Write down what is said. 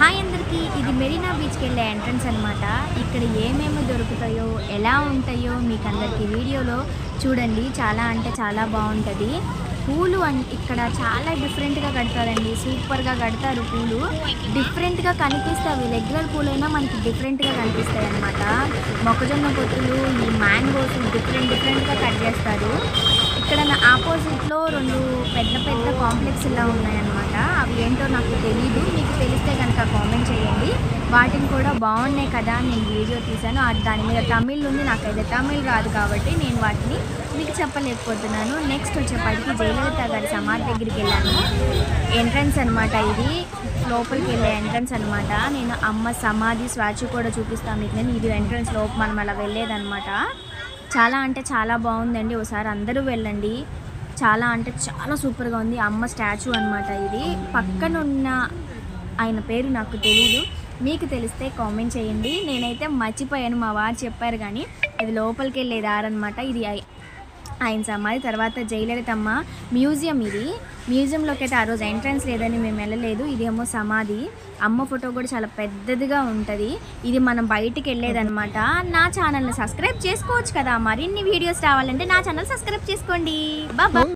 hi అందరికీ ఇది మెరీనా బీచ్కి వెళ్ళే ఎంట్రన్స్ అనమాట ఇక్కడ ఏమేమి దొరుకుతాయో ఎలా ఉంటాయో మీకు అందరికీ వీడియోలో చూడండి చాలా అంటే చాలా బాగుంటుంది పూలు అన్ ఇక్కడ చాలా డిఫరెంట్గా కడతారండి సూపర్గా కడతారు పూలు డిఫరెంట్గా కనిపిస్తాయి అవి రెగ్యులర్ పూలైనా మనకి డిఫరెంట్గా కనిపిస్తాయి అనమాట మొక్కజొన్న పొత్తులు ఈ మ్యాంగోస్ డిఫరెంట్ డిఫరెంట్గా కట్ చేస్తారు ఇక్కడ నా ఆపోజిట్లో రెండు పెద్ద పెద్ద కాంప్లెక్స్ ఇలా ఉన్నాయన్నమాట అవి ఏంటో నాకు తెలీదు మీకు తెలిస్తే కనుక కామెంట్ చేయండి వాటిని కూడా బాగున్నాయి కదా అని నేను వీడియో తీశాను అది దాని మీద తమిళ్ ఉంది నాకైతే తమిళ్ రాదు కాబట్టి నేను వాటిని మీకు చెప్పలేకపోతున్నాను నెక్స్ట్ వచ్చేప్పటికి జయలలిత గారి సమాధి దగ్గరికి వెళ్ళాను ఎంట్రన్స్ అనమాట ఇది లోపలికి వెళ్ళే ఎంట్రన్స్ అనమాట నేను అమ్మ సమాధి స్వాచ్యూ కూడా చూపిస్తాను మీకు నేను ఇది ఎంట్రన్స్ లోపు మనం అలా వెళ్ళేదన్నమాట చాలా అంటే చాలా బాగుందండి ఒకసారి అందరూ వెళ్ళండి చాలా అంటే చాలా సూపర్గా ఉంది అమ్మ స్టాచ్యూ అనమాట ఇది పక్కన ఉన్న ఆయన పేరు నాకు తెలియదు మీకు తెలిస్తే కామెంట్ చేయండి నేనైతే మర్చిపోయాను మా వారు చెప్పారు కానీ ఇది లోపలికి వెళ్ళే దారనమాట ఇది ఐ- ఆయన సమాధి తర్వాత జయలలితమ్మ మ్యూజియం ఇది మ్యూజియంలోకి అయితే ఆ రోజు ఎంట్రన్స్ లేదని మేము వెళ్ళలేదు ఇదేమో సమాధి అమ్మ ఫోటో కూడా చాలా పెద్దదిగా ఉంటుంది ఇది మనం బయటికి వెళ్ళేదన్నమాట నా ఛానల్ని సబ్స్క్రైబ్ చేసుకోవచ్చు కదా మరిన్ని వీడియోస్ రావాలంటే నా ఛానల్ సబ్స్క్రైబ్ చేసుకోండి బాబా